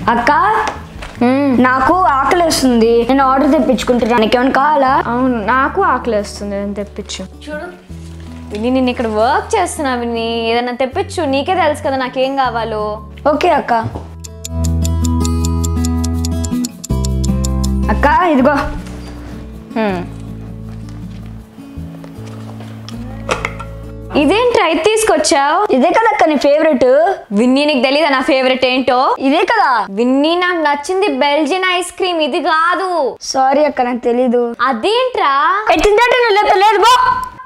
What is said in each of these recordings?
అక్క నాకు ఆకలి వస్తుంది నేను ఆర్డర్ తెప్పించుకుంటున్నాను నీకేమైనా కావాలా అవును నాకు ఆకలి వస్తుంది ఏదైనా తెప్పించు చూడు విని నేను ఇక్కడ వర్క్ చేస్తున్నా విని ఏదైనా తెప్పించు నీకే తెలుసు కదా నాకేం కావాలో ఓకే అక్క అక్క ఇదిగో హ్మ్. ఇదేంటి రైట్ తీసుకొచ్చావు ఇదే కదా అక్క నీ ఫేవరెట్ విన్నీ నీకు తెలీదా నా ఫేవరెట్ ఏంటో ఇదే కదా విన్నీ నాకు నచ్చింది బెల్జియన్ ఐస్ క్రీమ్ ఇది కాదు సారీ అక్క నాకు తెలీదు అదేంట్రా ఎట్టిందంటే నువ్వు లేదు లేదు బా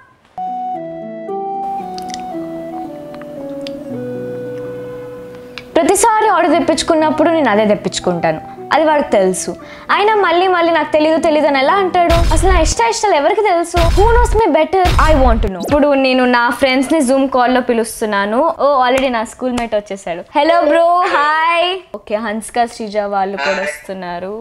ప్రతిసారి ఆర్డర్ తెప్పించుకున్నప్పుడు నేను అదే తెప్పించుకుంటాను అది వాడికి తెలుసు అయినా మళ్ళీ మళ్ళీ నాకు తెలియదు తెలియదు అని ఎలా అంటాడు అసలు నా ఇష్ట ఇష్టాలు ఎవరికి తెలుసు who knows me better I want know ఇప్పుడు నేను నా ఫ్రెండ్స్ ని జూమ్ కాల్ లో పిలుస్తున్నాను ఓ ఆల్రెడీ నా స్కూల్ మేట్ వచ్చేసాడు hello bro hi okay Hansika Sreeja వాళ్ళు కూడా వస్తున్నారు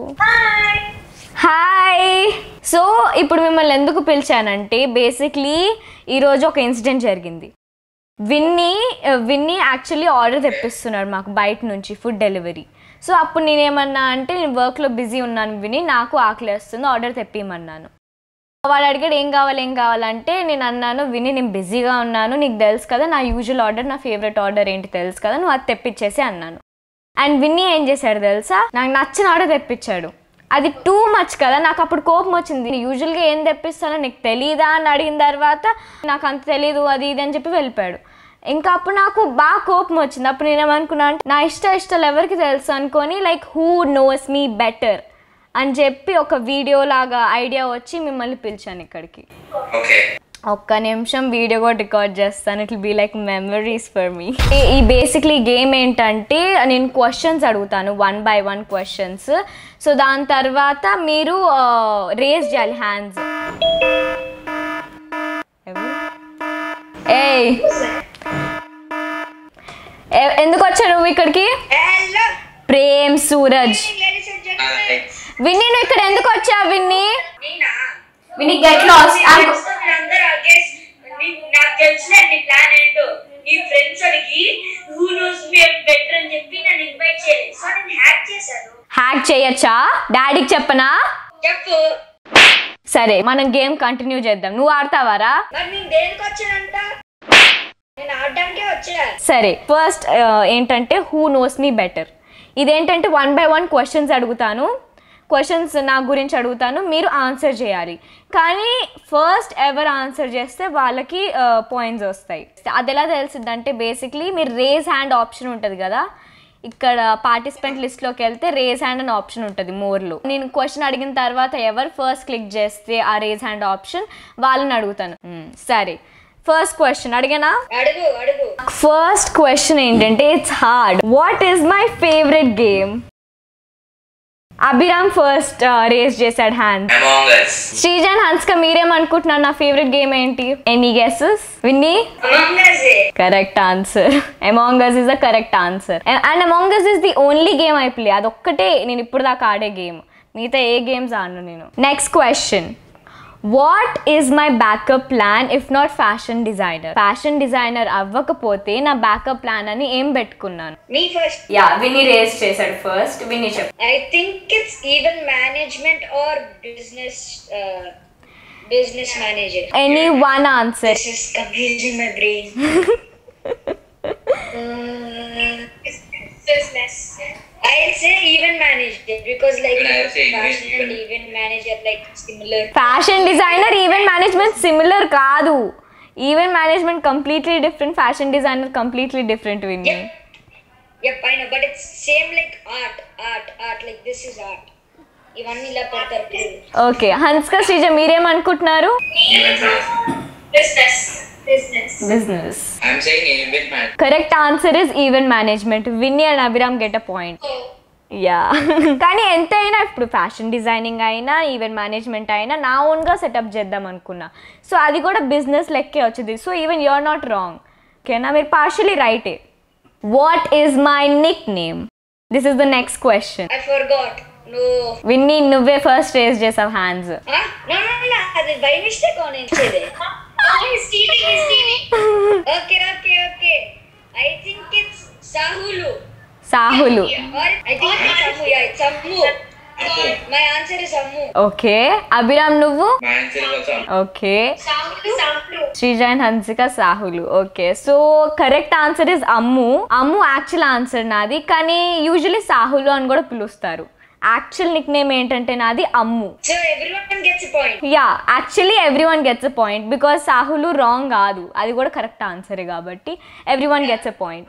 హాయ్ సో ఇప్పుడు మిమ్మల్ని ఎందుకు పిలిచానంటే బేసిక్లీ ఈరోజు ఒక ఇన్సిడెంట్ జరిగింది విన్నీ విన్నీ యాక్చువల్లీ ఆర్డర్ తెప్పిస్తున్నాడు మాకు బయట నుంచి ఫుడ్ డెలివరీ సో అప్పుడు నేనేమన్నా అంటే నేను వర్క్లో బిజీ ఉన్నాను విని నాకు ఆకలి వస్తుంది ఆర్డర్ తెప్పిమన్నాను వాడు అడిగాడు ఏం కావాలి ఏం కావాలంటే నేను అన్నాను విని నేను బిజీగా ఉన్నాను నీకు తెలుసు కదా నా యూజువల్ ఆర్డర్ నా ఫేవరెట్ ఆర్డర్ ఏంటి తెలుసు కదా నువ్వు అది తెప్పించేసి అన్నాను అండ్ విన్నీ ఏం చేశాడు తెలుసా నాకు నచ్చిన ఆర్డర్ తెప్పించాడు అది టూ మచ్ కదా నాకు అప్పుడు కోపం వచ్చింది యూజువల్గా ఏం తెప్పిస్తానో నీకు తెలీదా అని అడిగిన తర్వాత నాకు అంత తెలీదు అది ఇది అని చెప్పి వెళ్ళిపోయాడు ఇంకా అప్పుడు నాకు బాగా కోపం వచ్చింది అప్పుడు నేనేమనుకున్నా అంటే నా ఇష్ట ఇష్టాలు ఎవరికి తెలుసు అనుకొని like who knows me better అని చెప్పి ఒక వీడియో లాగా ఐడియా వచ్చి మిమ్మల్ని పిలిచాను ఇక్కడికి Okay. ఒక్క నిమిషం వీడియో కూడా రికార్డ్ చేస్తాను it be like memories for me ఈ బేసిక్లీ గేమ్ ఏంటంటే నేను క్వశ్చన్స్ అడుగుతాను one by one questions so దాని తర్వాత మీరు రేస్ చేయాలి హ్యాండ్స్ ఏయ్ ఎ- ఎందుకు వచ్చావు నువ్వు ఇక్కడికి Hello, Prem Suraj ladies and gentlemen. Hi. Vinni నువ్వు ఇక్కడ ఎందుకు వచ్చావు విన్నీ నేనా? విన్నీ గెట్ లాస్ మీ friends తో మీరందరూ I guess నీకు- నాకు తెలిసిన నీ ప్లాన్ ఏంటో నీ ఫ్రెండ్స్ అడిగి హూ నోస్ మీ బెటర్ అని చెప్పి నన్ను ఇన్వైట్ చేయలేదు సో నేను హ్యాక్ చేశాను హ్యాక్ చేయొచ్చా డాడీకి చెప్పనా చెప్పు సరే మనం గేమ్ కంటిన్యూ చేద్దాం నువ్వు ఆడతావారా మరి నేను దేనికి వచ్చానంట నేను ఆడడానికే వచ్చా సరే ఫస్ట్ ఏంటంటే హూ నోస్ మీ బెటర్ ఇదేంటంటే వన్ బై వన్ క్వశ్చన్స్ అడుగుతాను క్వశ్చన్స్ నా గురించి అడుగుతాను మీరు ఆన్సర్ చేయాలి కానీ ఫస్ట్ ఎవరు ఆన్సర్ చేస్తే వాళ్ళకి పాయింట్స్ వస్తాయి అది ఎలా తెలిసిందంటే బేసిక్లీ మీరు రేజ్ హ్యాండ్ ఆప్షన్ ఉంటుంది కదా ఇక్కడ పార్టిసిపెంట్ లిస్ట్లోకి వెళ్తే రేజ్ హ్యాండ్ అనే ఆప్షన్ ఉంటుంది మోర్లో నేను క్వశ్చన్ అడిగిన తర్వాత ఎవరు ఫస్ట్ క్లిక్ చేస్తే ఆ రేజ్ హ్యాండ్ ఆప్షన్ వాళ్ళని అడుగుతాను మ్మ్, సరే ఫస్ట్ క్వశ్చన్ అడిగానా అడుగు అడుగు ఫస్ట్ క్వశ్చన్ ఏంటంటే it's hard what is my favourite game Abhiram first raise చేశాడు హ్యాండ్ Among Us. శ్రీజన్ హన్స్క మీరేమనుకుంటున్నారు నా ఫేవరెట్ గేమ్ ఏంటి any guesses Vinni Among Us ఏ. Correct answer among us is the correct answer and among us is the only game I play అదొక్కటే నేను ఇప్పుడు దాకా ఆడే గేమ్ మిగతా ఏ గేమ్స్ ఆడను నేను next question what is my backup plan if not fashion designer fashion designer అవ్వకపోతే నా బ్యాకప్ ప్లాన్ అని ఏం పెట్టుకున్నాను మీ ఫస్ట్ యా విని రేస్ చేశాడు ఫస్ట్ విని చెప్పు I think it's even management or business uh, business manager. Any one answer This is confusing my brain. uh, business. I'll say even manager because like Even I'll say fashion even. and event manager like similar. Fashion designer event management similar కాదు event management completely different fashion designer completely different Vinni Yep, I know, but it's same like art, art, art. Like this is art. ఇవన్నీ ఇలా పెడతారు పిల్లలు. Okay హన్స్క Sreeja మీరేమనుకుంటున్నారు Business. Business. Business I'm saying event man. Correct answer is event management Vinni and Abhiram get a point yeah కానీ ఎంతైనా ఇప్పుడు fashion designing అయినా event management అయినా నా ఓన్గా సెటప్ చేద్దాం అనుకున్నా సో అది కూడా బిజినెస్ లెక్కే వచ్చింది so even you're not wrong ఓకేనా మీరు పార్షలీ రైటే what is my nickname this is the next question I forgot. No. Vinni నువ్వే ఫస్ట్ రేస్ చేసావు hands Huh? No, no, no, no. అది బై మిస్టేక్ ఆన్ ఇచ్చేది stealing, he's stealing. Okay, okay, okay. I think it's Sahulu. Sahulu Or I think it's Ammu. Yeah, it's Ammu. My answer is Ammu. Okay Abhiram నువ్వు My answer is also Ammu. Okay Samlu. Samlu. Sreeja and Hansika Sahulu okay so correct answer is Ammu Ammu actual answer నాది కానీ usually సాహులు అని కూడా పిలుస్తారు actual Nick nickname ఏంటంటే నాది Ammu So everyone gets a point. Yeah actually everyone gets a point because Sahulu wrong కాదు అది కూడా కరెక్ట్ ఆన్సరే కాబట్టి everyone gets a point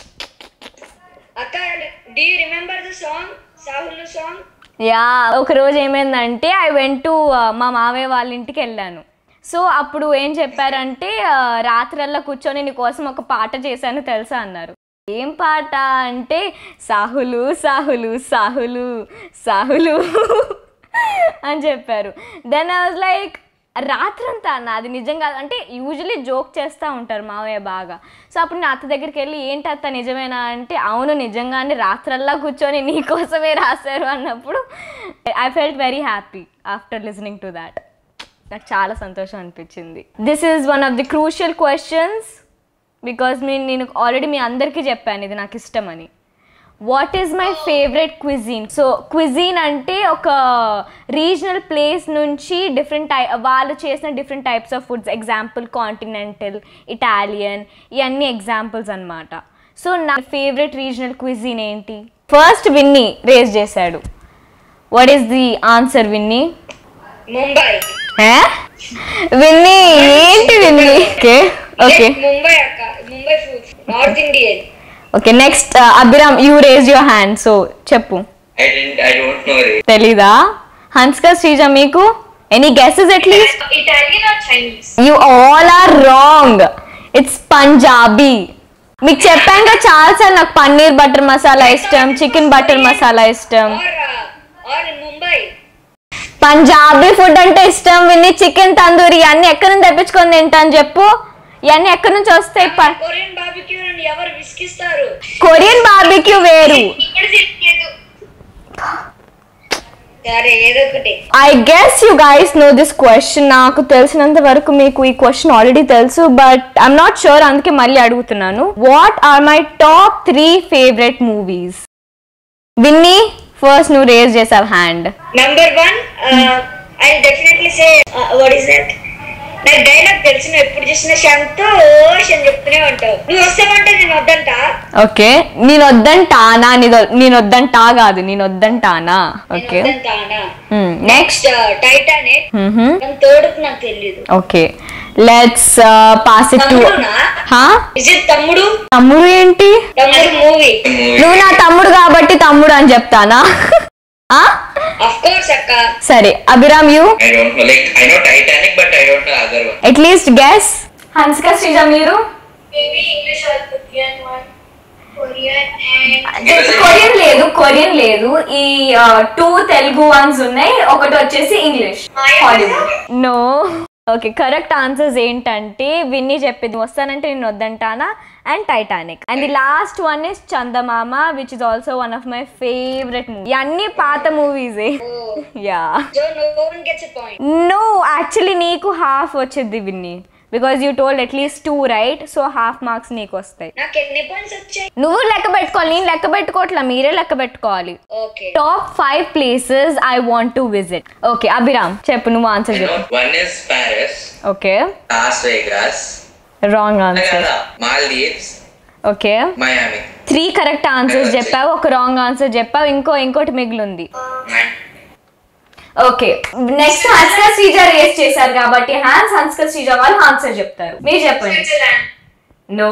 Akka, do you remember the song? Sahulu song? Yeah ఒక రోజు ఏమైందంటే ఐ వెంట్ టు మా మావయ్య వాళ్ళ ఇంటికి వెళ్ళాను సో అప్పుడు ఏం చెప్పారంటే ఆ, రాత్రల్లా కూర్చొని నీ కోసం ఒక పాట చేశాను తెలుసా అన్నారు ఏం పాట అంటే సాహులు సాహులు సాహులు సాహులు అని చెప్పారు దెన్ ఐ వాజ్ లైక్ రాత్రంతా అన్న అది నిజం కాదు అంటే యూజువలీ జోక్ చేస్తూ ఉంటారు మావయ్య బాగా సో అప్పుడు నా అత్త దగ్గరికి వెళ్ళి ఏంటి అత్త నిజమేనా అంటే అవును నిజంగానే రాత్రల్లా కూర్చొని నీకోసమే రాశారు అన్నప్పుడు I felt very happy after listening to that నాకు చాలా సంతోషం అనిపించింది this is one of the crucial questions because నేను నేను ఆల్రెడీ మీ అందరికీ చెప్పాను ఇది నాకు ఇష్టమని what is my favourite cuisine so cuisine అంటే ఒక రీజనల్ ప్లేస్ నుంచి డిఫరెంట్ టై వాళ్ళు చేసిన different types of foods example continental Italian ఇవన్నీ ఎగ్జాంపుల్స్ అన్నమాట సో నా ఫేవరెట్ రీజనల్ క్విజీన్ ఏంటి ఫస్ట్ విన్నీ రేస్ చేశాడు what is the answer Vinni Mumbai. Vinni ఏంటి Vinni okay okay Yes, Mumbai, Akka. Mumbai food. North Indian. Okay next Abhiram you raise your hand so చెప్పు I didn't. I don't know. Ray. తెలీదా హన్స్కా శ్రీజ మీకు any guesses at least Italian or Chinese? You all are wrong it's Punjabi మీకు చెప్పాను కదా చాలాసార్లు నాకు paneer butter masala ఇష్టం chicken butter masala ఇష్టం Or, uh, or in Mumbai? Punjabi food అంటే ఇష్టం విని చికెన్ తందూరి అన్ని ఎక్కడి నుంచి తెప్పించుకొని తింటాను చెప్పు ఇవన్నీ ఎక్కడి నుంచి వస్తాయి ప- కొరియన్ బార్బిక్యూ అని ఎవరు విసిగిస్తారు కొరియన్ బార్బిక్యూ వేరు ఇక్కడ తెలియదు సరే ఏదో ఒకటి I guess you guys know this question నాకు తెలిసినంత వరకు మీకు ఈ క్వశ్చన్ ఆల్రెడీ తెలుసు బట్ ఐఎమ్ నాట్ షూర్ అందుకే మళ్ళీ అడుగుతున్నాను what are my top three favourite movies Vinni first నువ్వు రేజ్ చేసావు hand number one I definitely say what is that నాకు డైలాగ్ తెలుసు నువ్వు ఎప్పుడు చూసినా సంతోష్ అని చెప్తూనే ఉంటావు నువ్వు వస్తావంటే నేను వద్దంట ఓకే నేను వద్దంటానా నీదో- నేను వద్దంటా కాదు నేను వద్దంటానా నేను ఓకే వద్దంటానా నెక్స్ట్ నెక్స్ట్ టైటానిక్ మన తోడుకు నాకు తెలియదు okay let's pass it to తమ్ముడునా హా ఇజ్ ఇట్ తమ్ముడు తమ్ముడు ఏంటి తమ్ముడు మూవీ Movie. నువ్వు నా తమ్ముడు కాబట్టి తమ్ముడు అని చెప్తానా ఆ? అఫ్ కోర్స్ అక్క సరే Abhiram you I don't know. Like I know Titanic, but I don't know other one. At least guess Hansika Sreeja మీరు maybe English or Korean one Korean and Korean లేదు కొరియన్ లేదు ఈ టూ తెలుగు వన్స్ ఉన్నాయి ఒకటి వచ్చేసి English Hollywood no okay correct answers ఏంటంటే విన్నీ చెప్పింది వస్తానంటే నేను వద్దంటానా and Titanic and the last one is Chandamama which is also one of my favourite movie అన్ని పాత మూవీసే yeah so no one gets a point no actually నీకు హాఫ్ వచ్చింది Winnie because you told at least two right so half marks నీకు వస్తాయి నాకు ఎన్ని points వచ్చాయి నువ్వు లెక్క పెట్టుకోవాలి నేను లెక్క పెట్టుకోవట్లా మీరే లెక్క పెట్టుకోవాలి okay top five places I want to visit okay Abhiram చెప్పు నువ్వు ఆన్సర్ You know, చెప్పు one is Paris, okay Las Vegas, wrong answer Nagara, Maldives, okay Miami. Three correct answers చెప్పావు ఒక రాంగ్ ఆన్సర్ చెప్పావు ఇంకో ఇంకోటి మిగిలింది Man. Okay next Hansika Sreeja raise చేశారు కాబట్టి హ్యాన్స్ హన్స్క శ్రీజ వాళ్ళు ఆన్సర్ చెప్తారు మీరు చెప్పండి Switzerland no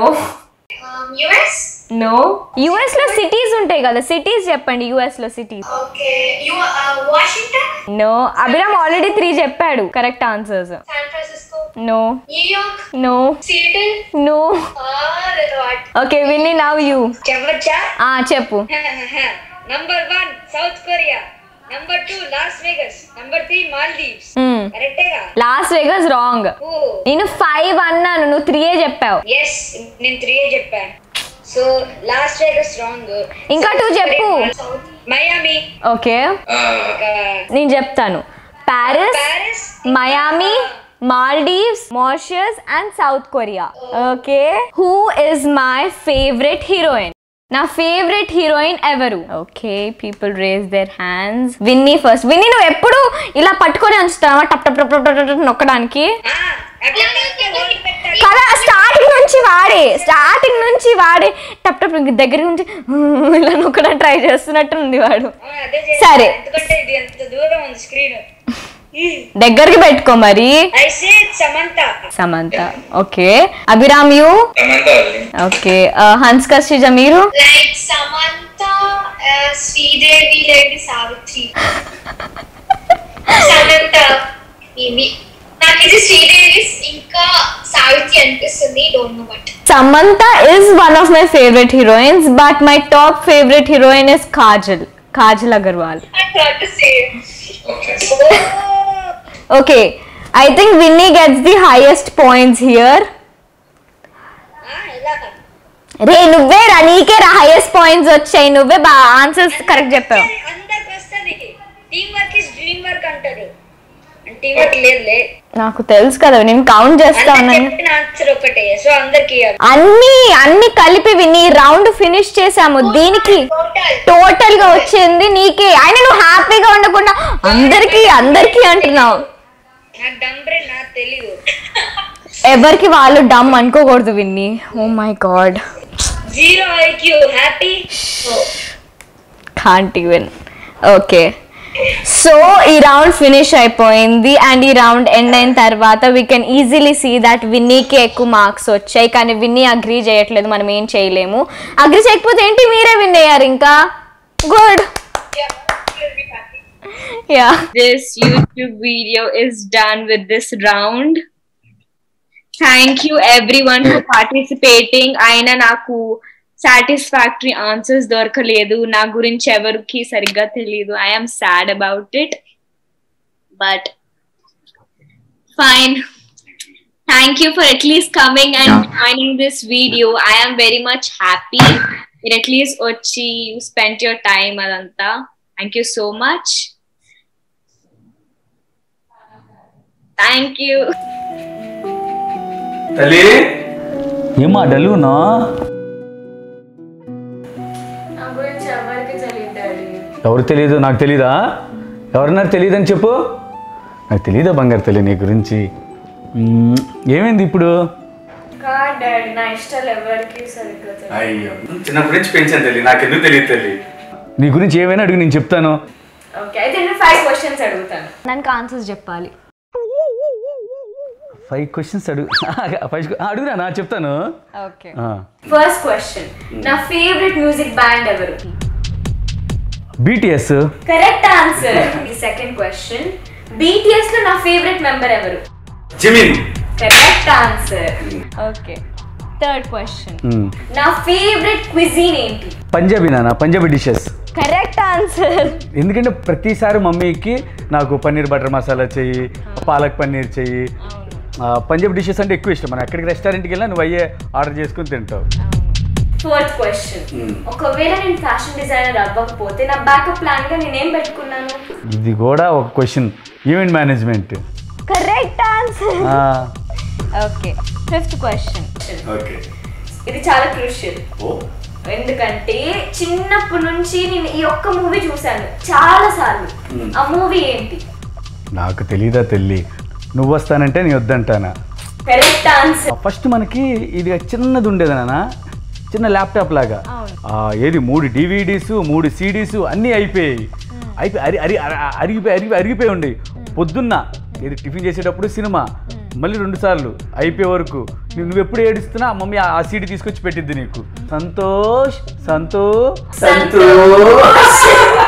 US no US లో సిటీస్ ఉంటాయి కదా సిటీస్ చెప్పండి యుఎస్ లో cities okay you Washington no Abhiram already three చెప్పాడు correct answers San Francisco no New York no Seattle no or what okay Vinni now you చెప్పచ్చా ఆ చెప్పు number one South Korea number two Las Vegas number three Maldives కరెక్టేగా Las Vegas wrong oh నేను five అన్నాను నువ్వు త్రీయే చెప్పావు yes నేను three చెప్పాను సో లాస్ట్ వేగస్ రాంగ్ ఇంకా two చెప్పు. మయామి ఓకే Uh, నేను చెప్తాను Paris Paris Miami Maldives Mauritius and South Korea okay who is my favourite heroine నా ఫేవరెట్ హీరోయిన్ ఎవరు okay people raise their hands Vinni first Vinni నువ్వు ఎప్పుడు ఇలా పట్టుకొని ఉంచుతావా టప్ టప్ టప్ టప్ టప్ టప్ నొక్కడానికి ఆ, అట్లా నొక్కి hold పెట్టాలి. కదా స్టార్టింగ్ నుంచి వాడే స్టార్టింగ్ నుంచి వాడే టప్ టప్ దగ్గర నుంచి ఇలా నొక్కడానికి ట్రై చేస్తున్నట్టు ఉంది వాడు ఆ, అదే చేయాలి. సరే. ఎందుకంటే ఇది ఎంత దూరం ఉంది స్క్రీన్ దగ్గరికి పెట్టుకో మరి I say Samantha Samantha okay Abhiram you Samantha only. Okay Hansika Sreeja మీరు లైక్ సమంత ఆ, శ్రీదేవి లేని సావిత్రి సమంత ఇవి నాకు ఇది శ్రీదేవి ఇంకా సావిత్రి అనిపిస్తుంది don't know but Samantha is one of my favourite heroines but my top favourite heroine is Kajal Kajal Aggarwal I thought to say Okay. Okay I think Vinni gets the highest points here ఎలా రే నువ్వే రా నీకే రా హైయెస్ట్ పాయింట్స్ వచ్చాయి నువ్వే బా ఆన్సర్స్ కరెక్ట్ చెప్పావు అందరికి వస్తుంది teamwork is dream work అంటారు టీమ్ వర్క్ లేదులే నాకు తెలుసు కదా నేను కౌంట్ చేస్తా అందరు ఉన్నాను చెప్పిన ఆన్సర్ ఒకటే సో అందరికి అన్ని అన్ని కలిపి విని రౌండ్ ఫినిష్ చేసాము దీనికి టోటల్ టోటల్ గా వచ్చింది నీకే ఆయన నువ్వు హ్యాపీగా ఉండకుండా అందరికి అందరికి అంటున్నావు నాకు డంబ్రే నాకు తెలీదు ఎవరికి వాళ్ళు డమ్ అనుకోకూడదు Vinni oh my god zero IQ happy can't even okay so ఈ రౌండ్ ఫినిష్ అయిపోయింది అండ్ ఈ రౌండ్ ఎండ్ అయిన తర్వాత we can easily see that విన్నీకి ఎక్కువ మార్క్స్ వచ్చాయి కానీ విన్నీ అగ్రీ చేయట్లేదు మనం ఏం చేయలేము అగ్రీ చేయకపోతే ఏంటి మీరే విన్ అయ్యారు ఇంకా good yeah this youtube video is done with this round thank you everyone for participating అయినా నాకు సాటిస్ఫాక్టరీ ఆన్సర్స్ దొరకలేదు నా గురించి ఎవరికి సరిగ్గా తెలియదు I'm sad about it but fine thank you for at least coming and joining this video I'm very much happy మీరు at least వచ్చి యూ స్పెండ్ యువర్ టైం అదంతా thank you so much thank you తల్లి ఏమా డలునా ఎవరు తెలియదు నాకు తెలీదా ఎవరన్నారు తెలియదని చెప్పు నాకు తెలీదా బంగారు తల్లి నీ గురించి మ్మ్, ఏమైంది ఇప్పుడు నా ఇష్టాలు ఎవరికి సరిగ్గా అయ్యో చిన్నప్పటి నుంచి పెంచాను తల్లి నాకు ఎందుకు తెలియదు తల్లి నీ గురించి ఏమైనా అడుగు నేను చెప్తాను ఓకే అయితే నేను ఫైవ్ క్వశ్చన్స్ అడుగుతాను దానికి ఆన్సర్స్ చెప్పాలి ఫైవ్ క్వశ్చన్స్ అడుగు ఫైవ్ అడుగురా నా చెప్తాను ఓకే ఆ. ఫస్ట్ క్వశ్చన్ నా ఫేవరెట్ మ్యూజిక్ బ్యాండ్ ఎవరు బీటీఎస్ కరెక్ట్ ఆన్సర్ ఈ సెకండ్ క్వశ్చన్ బీటీఎస్ లో నా ఫేవరెట్ మెంబర్ ఎవరు Jimin correct answer okay third question మ్మ్. నా ఫేవరెట్ క్విజీన్ ఏంటి పంజాబీ నాన్న పంజాబీ డిషెస్ కరెక్ట్ ఆన్సర్ ఎందుకంటే ప్రతిసారి మమ్మీకి నాకు పన్నీర్ బటర్ మసాలా చెయ్యి పాలక్ పన్నీర్ చెయ్యి ఆ, పంజాబీ డిషెస్ అంటే ఎక్కువ ఇష్టం మనం ఎక్కడికి రెస్టారెంట్కి వెళ్ళినా నువ్వు అయ్యే ఆర్డర్ చేసుకుని తింటావు ఫోర్త్ క్వశ్చన్ ఒకవేళ నేను ఫ్యాషన్ డిజైనర్ అవ్వకపోతే నా బ్యాకప్ ప్లాన్ గా నేనేం పెట్టుకున్నాను ఇది కూడా ఒక question event management correct answer okay fifth question okay ఇది చాలా క్రూషియల్ ఎందుకంటే చిన్నప్పటి నుంచి నేను ఈ ఒక్క మూవీ చూశాను చాలా సార్లు ఆ మూవీ ఏంటి నాకు తెలీదా తెల్లి నువ్వు వస్తానంటే నీ వద్దంటానా కరెక్ట్ ఆన్సర్ ఫస్ట్ మనకి ఇది చిన్నది ఉండేది నాన్న చిన్న ల్యాప్టాప్ లాగా అవును. ఆ, ఏది మూడు డివిడీస్ మూడు సిడీస్ అన్నీ అయిపోయాయి అయిపోయి అరి అరి అరి- అరిగిపోయి అరిగి అరిగిపోయి ఉండే పొద్దున్న ఏది టిఫిన్ చేసేటప్పుడు సినిమా మళ్ళీ రెండు సార్లు అయిపోయే వరకు నువ్వు నువ్వు ఎప్పుడు ఏడుస్తున్నా మమ్మీ ఆ- ఆ సీడీ తీసుకొచ్చి పెట్టిద్ది నీకు సంతోష్ సంతోష్ సంతోష్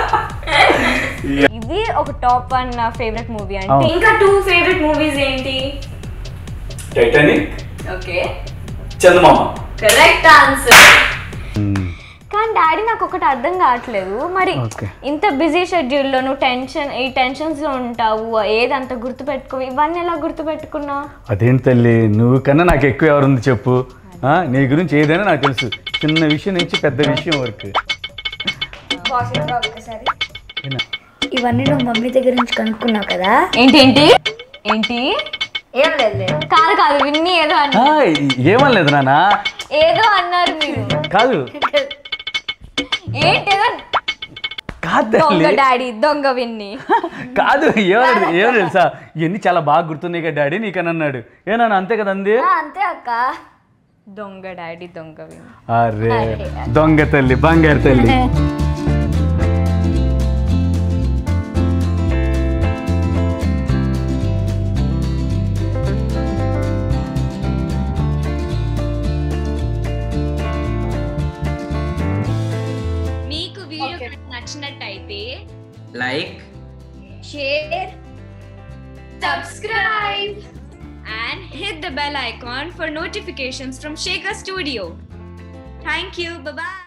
ఇది ఒక టాప్ వన్ నా ఫేవరెట్ మూవీ అంటే అవును. ఇంకా టూ ఫేవరెట్ మూవీస్ ఏంటి Titanic okay Chandamama correct answer కానీ డాడీ నాకు ఒకటి అర్థం కావట్లేదు మరి Okay. ఇంత బిజీ షెడ్యూల్లో నువ్వు టెన్షన్ ఈ టెన్షన్స్ లో ఉంటావు ఏదంత గుర్తు పెట్టుకో ఇవన్నీ ఎలా గుర్తు పెట్టుకున్నావు అదేంటి తల్లి నువ్వు కన్నా నాకు ఎక్కువ ఎవరుంది చెప్పు ఆ, నీ గురించి ఏదైనా నాకు తెలుసు చిన్న విషయం నుంచి పెద్ద విషయం వరకు ఒకసారి ఏనా? ఇవన్నీ నువ్వు మమ్మీ దగ్గర నుంచి కనుక్కున్నావు కదా ఏంటి ఏంటి ఏంటి ఏం లేదు కాదు కాదు విన్ని ఏదో ఆ, అన్నారు ఏమనలేదు నాన్న ఏదో అన్నారు మీరు కాదు ఏంటిదో కాదు దొంగ తల్లి డాడీ దొంగ విన్ని కాదు ఏమన్నా ఏమో తెలుసా ఇవన్నీ చాలా బాగా గుర్తున్నాయి కదా డాడీ నీకని అన్నాడు ఏనా అంతే కదా అంది ఆ, అంతే అక్క దొంగ డాడీ దొంగ విన్ని అరే దొంగ తల్లి బంగారు తల్లి మీకు వీడియో నచ్చినట్టయితే like share subscribe and hit the bell icon for notifications from Shaker Studio. Thank you. Bye bye.